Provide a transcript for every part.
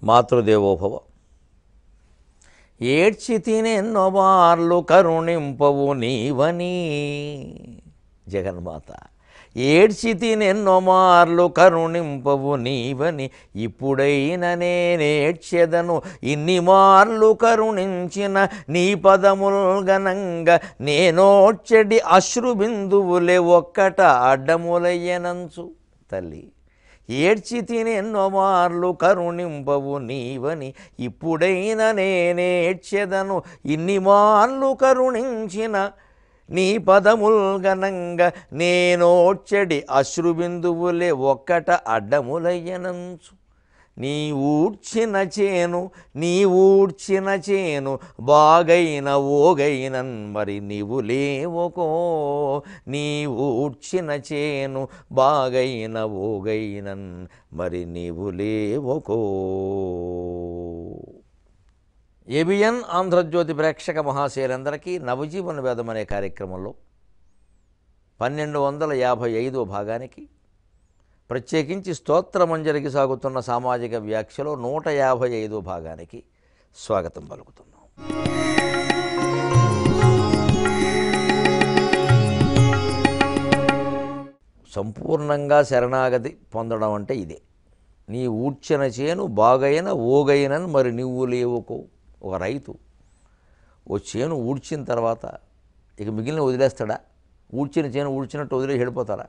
మాతృదేవోభవ ఏడ్చి తినెన్నో మార్లు కరుణింపవు నీవని జగన్మాత ఏడ్చి తినెన్నో మార్లు కరుణింపవు నీవని ఇప్పుడైన నేనేడ్చెదను ఇన్ని మార్లు కరుణించిన నీ పదముల్ గనంగ నేనోడ్చెడి అశ్రు బిందువులే ఒక్కట అడ్డములయ్యనంచు తల్లి ఏడ్చి తినెన్నో మార్లు కరుణింపవు నీవని ఇప్పుడైనా నేనేడ్చెదను ఇన్ని మార్లు కరుణించిన నీ పదముల్ గనంగ నేనోడ్చెడి అశ్రుబిందువులే ఒక్కట అడ్డములయ్యనంచు నీ ఊడ్చిన చేను నీ ఊడ్చిన చేను బాగైన ఓగైనన్ మరి నీవు లేవకో నీ ఊడ్చిన చేను బాగైన ఓగైనన్ మరి నీవు లేవకో ఏబిఎన్ ఆంధ్రజ్యోతి ప్రేక్షక మహాశయులందరికీ నవజీవన వేదం అనే కార్యక్రమంలో పన్నెండు వందల యాభై ఐదో భాగానికి ప్రత్యేకించి స్తోత్రమంజరికి సాగుతున్న సామాజిక వ్యాఖ్యలో నూట యాభై ఐదో భాగానికి స్వాగతం పలుకుతున్నాం సంపూర్ణంగా శరణాగతి పొందడం అంటే ఇదే నీ ఊడ్చిన చేను బాగైన ఓగైనని మరి నువ్వు లేవుకో ఒక రైతు ఓ చేను ఊడ్చిన తర్వాత ఇక మిగిలిన వదిలేస్తాడా ఊడ్చిన చేను ఊడ్చినట్టు వదిలేసి వెళ్ళిపోతారా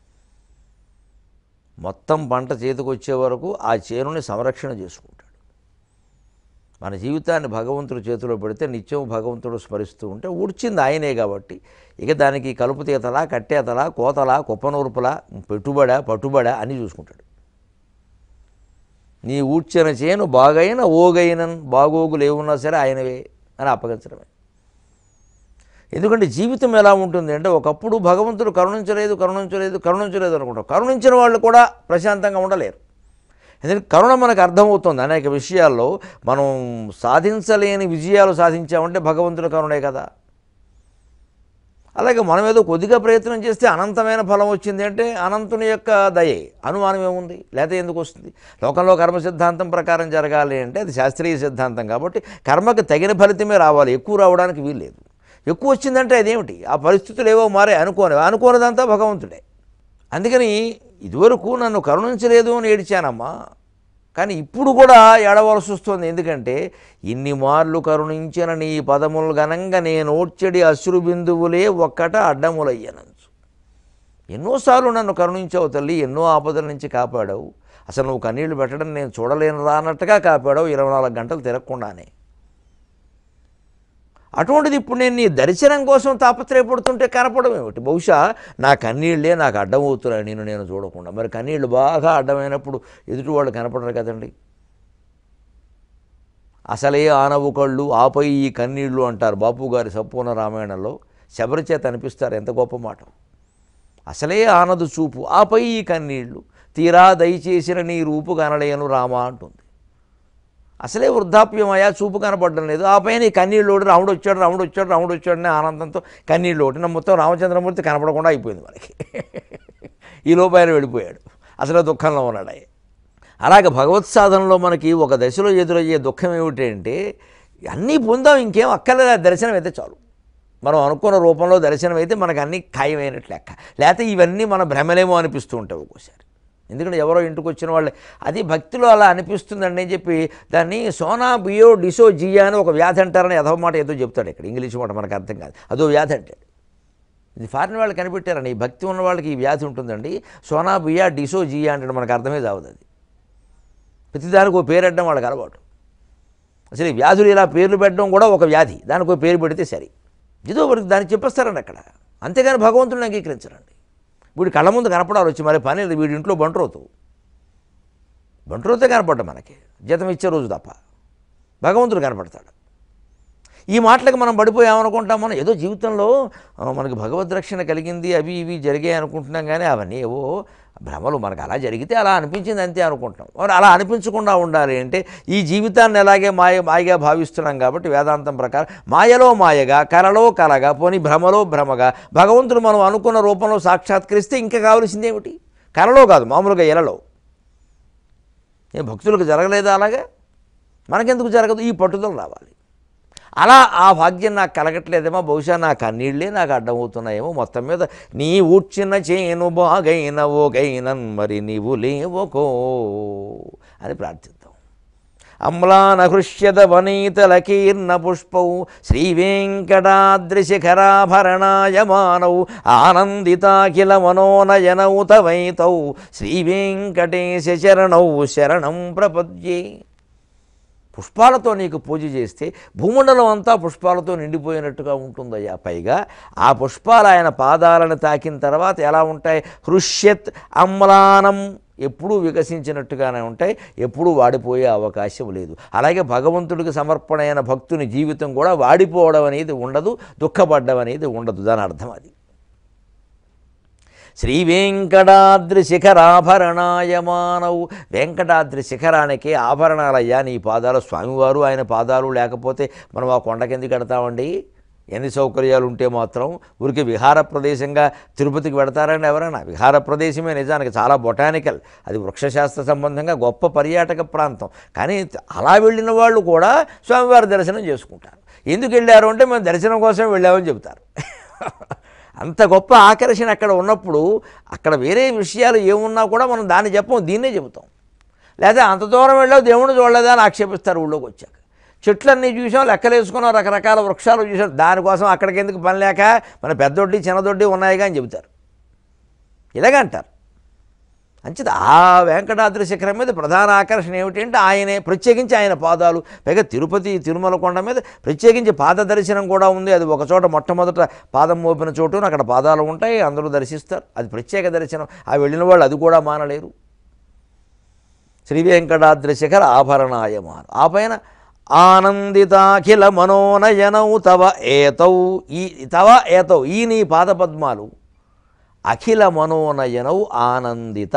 మొత్తం పంట చేతికి వచ్చే వరకు ఆ చేనుని సంరక్షణ చేసుకుంటాడు మన జీవితాన్ని భగవంతుడి చేతిలో పెడితే నిత్యం భగవంతుడు స్మరిస్తూ ఉంటే ఊడ్చింది ఆయనే కాబట్టి ఇక దానికి కలుపు తీతలా కట్టేతలా కోతలా కుప్పనూర్పులా పెట్టుబడా పట్టుబడా అని చూసుకుంటాడు నీ ఊడ్చిన చేను బాగైన ఓగైన బాగోగులు ఏమున్నా సరే ఆయనవే అని అప్పగించడమే ఎందుకంటే జీవితం ఎలా ఉంటుంది అంటే ఒకప్పుడు భగవంతుడు కరుణించలేదు కరుణించలేదు కరుణించలేదు అనుకుంటాం కరుణించిన వాళ్ళు కూడా ప్రశాంతంగా ఉండలేరు ఎందుకంటే కరుణ మనకు అర్థమవుతుంది అనేక విషయాల్లో మనం సాధించలేని విజయాలు సాధించామంటే భగవంతుడి కరుణే కదా అలాగే మనం ఏదో కొద్దిగా ప్రయత్నం చేస్తే అనంతమైన ఫలం వచ్చింది అంటే అనంతుని యొక్క దయే అనుమానం ఏముంది లేకపోతే ఎందుకు వస్తుంది లోకంలో కర్మ సిద్ధాంతం ప్రకారం జరగాలి అంటే అది శాస్త్రీయ సిద్ధాంతం కాబట్టి కర్మకి తగిన ఫలితమే రావాలి ఎక్కువ రావడానికి వీల్లేదు ఎక్కువ వచ్చిందంటే అదేమిటి ఆ పరిస్థితులు ఏవో మారే అనుకోని అనుకోనిదంతా భగవంతుడే అందుకని ఇదివరకు నన్ను కరుణించలేదు అని ఏడిచానమ్మా కానీ ఇప్పుడు కూడా ఏడవలసి వస్తుంది ఎందుకంటే ఇన్ని మార్లు కరుణించిన నీ పదములు ఘనంగా నేను ఓడ్చడి అశ్రు బిందువులే ఒక్కట అడ్డములయ్యనంచు ఎన్నోసార్లు నన్ను కరుణించావు తల్లి ఎన్నో ఆపదల నుంచి కాపాడావు అసలు నువ్వు కన్నీళ్లు పెట్టడం నేను చూడలేను రానట్టుగా కాపాడావు ఇరవై నాలుగు గంటలు తిరగకుండానే అటువంటిది ఇప్పుడు నేను నీ దర్శనం కోసం తాపత్రయపడుతుంటే కనపడం ఏమిటి బహుశా నా కన్నీళ్ళే నాకు అడ్డమవుతున్నాయి నేను నేను చూడకుండా మరి కన్నీళ్ళు బాగా అడ్డమైనప్పుడు ఎదుటి వాళ్ళు కనపడరు కదండి అసలే ఆనవు కళ్ళు ఆపై ఈ కన్నీళ్ళు అంటారు బాపు గారి సంపూర్ణ రామాయణంలో శబరి చేత అనిపిస్తారు ఎంత గొప్ప మాట అసలే ఆనదు చూపు ఆపై ఈ కన్నీళ్ళు తీరా దయచేసిన నీ రూపు కనలేను రామా అంటుంది అసలే వృద్ధాప్యమయ్యా చూపు కనపడడం లేదు ఆ పైన ఈ కన్నీళ్ళోడు రాముడు వచ్చాడు రాముడు వచ్చాడు రాముడు వచ్చాడు అనే ఆనందంతో కన్నీళ్ళోటి నా మొత్తం రామచంద్రమూర్తి కనపడకుండా అయిపోయింది మనకి ఈ లోపు ఆయన వెళ్ళిపోయాడు అసలు దుఃఖంలో ఉన్నాడు ఆయన అలాగే భగవత్ సాధనలో మనకి ఒక దశలో ఎదురయ్యే దుఃఖం ఏమిటంటే అన్నీ పొందాం ఇంకేం అక్కర్లేదు ఆ దర్శనం అయితే చాలు మనం అనుకున్న రూపంలో దర్శనం అయితే మనకు అన్నీ ఖాయమైనట్లు లెక్క లేకపోతే ఇవన్నీ మన భ్రమలేమో అనిపిస్తూ ఉంటాయి ఒక్కోసారి ఎందుకంటే ఎవరో ఇంటికి వచ్చిన వాళ్ళే అది భక్తిలో అలా అనిపిస్తుందండి అని చెప్పి దాన్ని సోనా బియో డిసో జియా అని ఒక వ్యాధి అంటారని అదవ మాట ఏదో చెప్తాడు ఇక్కడ ఇంగ్లీష్ మాట మనకు అర్థం కాదు అదో వ్యాధి అంటాడు ఇది ఫారిన్ వాళ్ళు కనిపెట్టారండి ఈ భక్తి ఉన్న వాళ్ళకి ఈ వ్యాధి ఉంటుందండి సోనా బియా డిసో జియా అంటే మనకు అర్థమే కావదు అది ప్రతిదానికి ఒక పేరు పెట్టడం వాళ్ళకి అలవాటు అసలు ఈ వ్యాధులు ఇలా పేర్లు పెట్టడం కూడా ఒక వ్యాధి దానికి ఒక పేరు పెడితే సరి ఏదో ఒకటి దాన్ని చెప్పేస్తారండి అక్కడ అంతేగాని భగవంతుడిని అంగీకరించరండి వీడి కళ్ళ ముందు కనపడాలి వచ్చి మరి పని లేదు వీడి ఇంట్లో బంట్రోతు బంట్రోతే కనపడ్డా మనకి జీతం ఇచ్చే రోజు తప్ప భగవంతుడు కనపడతాడు ఈ మాటలకు మనం పడిపోయామనుకుంటాం మనం ఏదో జీవితంలో ఆ, మనకి భగవద్ రక్షణ కలిగింది అవి ఇవి జరిగాయి అనుకుంటున్నాం కానీ అవన్నీ ఏవో భ్రమలు మనకు అలా జరిగితే అలా అనిపించింది అంతే అనుకుంటాం మరి అలా అనిపించకుండా ఉండాలి అంటే ఈ జీవితాన్ని ఎలాగే మాయ మాయగా భావిస్తున్నాం కాబట్టి వేదాంతం ప్రకారం మాయలో మాయగా కలలో కలగా పోని భ్రమలో భ్రమగా భగవంతుడు మనం అనుకున్న రూపంలో సాక్షాత్కరిస్తే ఇంకా కావలసింది ఏమిటి కలలో కాదు మామూలుగా ఎలలో ఏ భక్తులకు జరగలేదా అలాగే మనకెందుకు జరగదు ఈ పట్టుదల రావాలి అలా ఆ భాగ్యం నాకు కలగట్లేదేమో బహుశా నా కన్నీళ్ళే నాకు అడ్డమవుతున్నాయేమో మొత్తం మీద నీ ఊడ్చిన చేను బాగైన ఓగైనన్ మరి నీవు లేవకో అని ప్రార్థిద్దాం అమ్లాన హృష్యద వనీతలకీర్ణ పుష్పౌ శ్రీ వెంకటాద్రి శిఖరాభరణాయ మానౌ ఆనందితాఖిల మనోనయనౌ తవైతౌ శ్రీ వెంకటేశ శరణౌ శరణం ప్రపద్యే పుష్పాలతో నీకు పూజ చేస్తే భూమండలం అంతా పుష్పాలతో నిండిపోయినట్టుగా ఉంటుందయ్యా పైగా ఆ పుష్పాలు ఆయన పాదాలను తాకిన తర్వాత ఎలా ఉంటాయి హృష్యత్ అమ్లానం ఎప్పుడూ వికసించినట్టుగానే ఉంటాయి ఎప్పుడూ వాడిపోయే అవకాశం లేదు అలాగే భగవంతుడికి సమర్పణైన భక్తుని జీవితం కూడా వాడిపోవడం అనేది ఉండదు దుఃఖపడ్డం అనేది ఉండదు దాని అర్థం అది శ్రీ వెంకటాద్రి శిఖరాభరణాయ మానవు వెంకటాద్రి శిఖరానికి ఆభరణాలయ్యా నీ పాదాలు స్వామివారు ఆయన పాదాలు లేకపోతే మనం ఆ కొండకెందుకు కడతామండి ఎన్ని సౌకర్యాలు ఉంటే మాత్రం ఊరికి విహార ప్రదేశంగా తిరుపతికి పెడతారండి ఎవరైనా విహార ప్రదేశమే నిజానికి చాలా బొటానికల్ అది వృక్షశాస్త్ర సంబంధంగా గొప్ప పర్యాటక ప్రాంతం కానీ అలా వెళ్ళిన వాళ్ళు కూడా స్వామివారి దర్శనం చేసుకుంటారు ఎందుకు వెళ్ళారు అంటే మేము దర్శనం కోసం వెళ్ళామని చెబుతారు అంత గొప్ప ఆకర్షణ అక్కడ ఉన్నప్పుడు అక్కడ వేరే విషయాలు ఏమున్నా కూడా మనం దాన్ని చెప్పం దీన్నే చెబుతాం లేదా అంత దూరం వెళ్ళావు దేవుడు చూడలేదా అని ఆక్షేపిస్తారు ఊళ్ళోకి వచ్చాక చెట్లన్నీ చూసాం లెక్కలేసుకున్నాం రకరకాల వృక్షాలు చూసాం దానికోసం అక్కడికి ఎందుకు పని లేక మన పెద్దొడ్డి చిన్నదొడ్డి ఉన్నాయిగా అని చెబుతారు ఇలాగ అంటారు అంచేత ఆ వెంకటాద్రి శిఖరం మీద ప్రధాన ఆకర్షణ ఏమిటంటే ఆయనే ప్రత్యేకించి ఆయన పాదాలు పైగా తిరుపతి తిరుమల కొండ మీద ప్రత్యేకించి పాద దర్శనం కూడా ఉంది అది ఒక చోట మొట్టమొదట పాదం మోపిన చోటు అక్కడ పాదాలు ఉంటాయి అందరూ దర్శిస్తారు అది ప్రత్యేక దర్శనం ఆ వెళ్ళిన వాళ్ళు అది కూడా మానలేరు శ్రీ వెంకటాద్రి శిఖర ఆభరణాయమాన్ ఆ పైన ఆనందితాఖిల మనోనయనౌ తవ ఏతౌ ఈ తవ ఏతౌ ఈ నీ పాదపద్మాలు అఖిల మనోనయనౌ ఆనందిత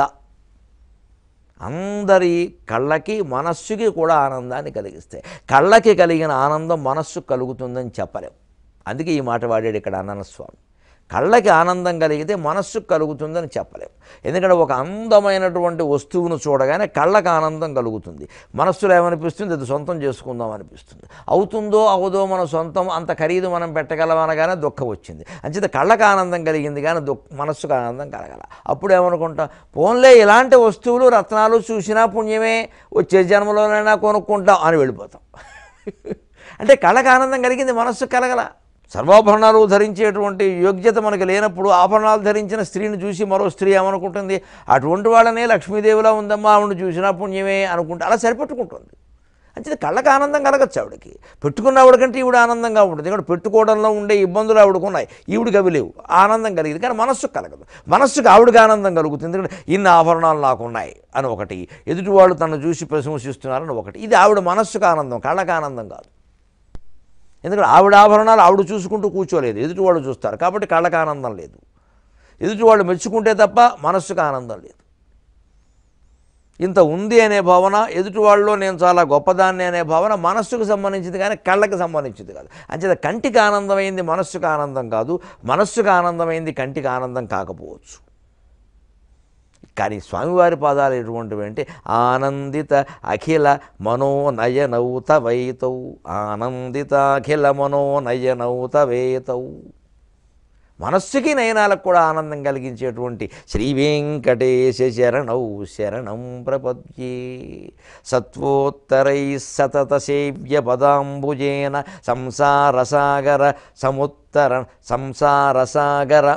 అందరి కళ్ళకి మనస్సుకి కూడా ఆనందాన్ని కలిగిస్తాయి కళ్ళకి కలిగిన ఆనందం మనస్సు కలుగుతుందని చెప్పలేం అందుకే ఈ మాట వాడాడు ఇక్కడ అన్నన్న స్వామి కళ్ళకి ఆనందం కలిగితే మనస్సుకు కలుగుతుందని చెప్పలేం ఎందుకంటే ఒక అందమైనటువంటి వస్తువును చూడగానే కళ్ళకి ఆనందం కలుగుతుంది మనస్సులో ఏమనిపిస్తుంది అది సొంతం చేసుకుందాం అనిపిస్తుంది అవుతుందో అవదో మన సొంతం అంత ఖరీదు మనం పెట్టగలమనగానే దుఃఖం వచ్చింది అంచేత కళ్ళకి ఆనందం కలిగింది కానీ దుఃఖ మనస్సుకు ఆనందం కలగల అప్పుడు ఏమనుకుంటాం పోన్లే ఇలాంటి వస్తువులు రత్నాలు చూసినా పుణ్యమే వచ్చే జన్మలోనైనా కొనుక్కుంటాం అని వెళ్ళిపోతాం అంటే కళ్ళకి ఆనందం కలిగింది మనస్సు కలగల సర్వాభరణాలు ధరించేటువంటి యోగ్యత మనకు లేనప్పుడు ఆభరణాలు ధరించిన స్త్రీని చూసి మరో స్త్రీ ఏమనుకుంటుంది అటువంటి వాళ్ళనే లక్ష్మీదేవిలా ఉందమ్మా ఆవిడ చూసినా పుణ్యమే అనుకుంటే అలా సరిపెట్టుకుంటుంది అంతే కళ్ళకి ఆనందం కలగచ్చు ఆవిడకి పెట్టుకున్న ఆవిడకంటే ఈవిడ ఆనందంగా ఉంటుంది ఇక్కడ పెట్టుకోవడంలో ఉండే ఇబ్బందులు ఆవిడకు ఉన్నాయి ఈవిడికి అవి లేవు ఆనందం కలిగింది కానీ మనస్సుకు కలగదు మనస్సుకు ఆవిడకి ఆనందం కలుగుతుంది ఎందుకంటే ఇన్ని ఆభరణాలు నాకు ఉన్నాయి అని ఒకటి ఎదుటి వాళ్ళు తను చూసి ప్రశంసిస్తున్నారని ఒకటి ఇది ఆవిడ మనస్సుకు ఆనందం కళ్ళకి ఆనందం కాదు ఎందుకంటే ఆవిడ ఆభరణాలు ఆవిడ చూసుకుంటూ కూర్చోలేదు ఎదుటి వాళ్ళు చూస్తారు కాబట్టి కళ్ళకి ఆనందం లేదు ఎదుటి వాళ్ళు మెచ్చుకుంటే తప్ప మనస్సుకు ఆనందం లేదు ఇంత ఉంది అనే భావన ఎదుటి వాళ్ళలో నేను చాలా గొప్పదాన్ని అనే భావన మనస్సుకు సంబంధించింది కానీ కళ్ళకి సంబంధించింది కాదు అంచేత కంటికి ఆనందమైంది మనస్సుకు ఆనందం కాదు మనస్సుకు ఆనందమైంది కంటికి ఆనందం కాకపోవచ్చు కానీ స్వామివారి పాదాలు ఎటువంటివి అంటే ఆనందిత అఖిల మనోనయనౌ తవైతౌ ఆనందిత అఖిల మనోనయనౌ తవేతౌ మనస్సుకి నయనాలకు కూడా ఆనందం కలిగించేటువంటి శ్రీ వెంకటేశ శరణౌ శరణం ప్రపద్యే సత్వోత్తరై సతత సేవ్య పదాంబుజేన సంసారసాగర సముత్తర సంసారసాగర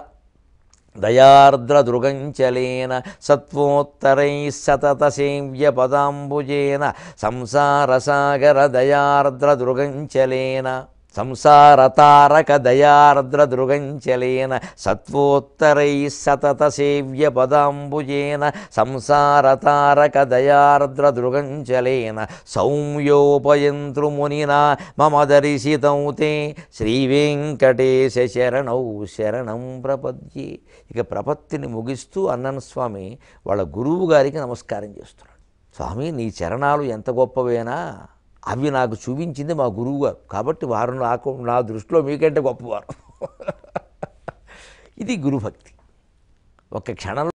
దయార్ద్రదృగంచలేన సత్వోత్తరై సతత సేవ్య పదాంబుజేన సంసారసాగర దయార్ద్రదృగంచలేన సంసారతారక దయార్ద్రదృగంచలేన సత్వోత్తరై సతత సేవ్య పదాంబుజేన సంసారతారక దయార్ద్రదృగంచలేన సౌమ్యోపయంతృమునినా మమ దర్శితం తే శ్రీవేంకటేశ శరణౌ శరణం ప్రపద్యే ఇక ప్రపత్తిని ముగిస్తూ అన్నన స్వామి వాళ్ళ గురువు గారికి నమస్కారం చేస్తున్నాడు స్వామి నీ చరణాలు ఎంత గొప్పవేనా అవి నాకు చూపించింది మా గురువు గారు కాబట్టి వారు నాకు నా దృష్టిలో మీకంటే గొప్పవారు ఇది గురుభక్తి ఒక క్షణంలో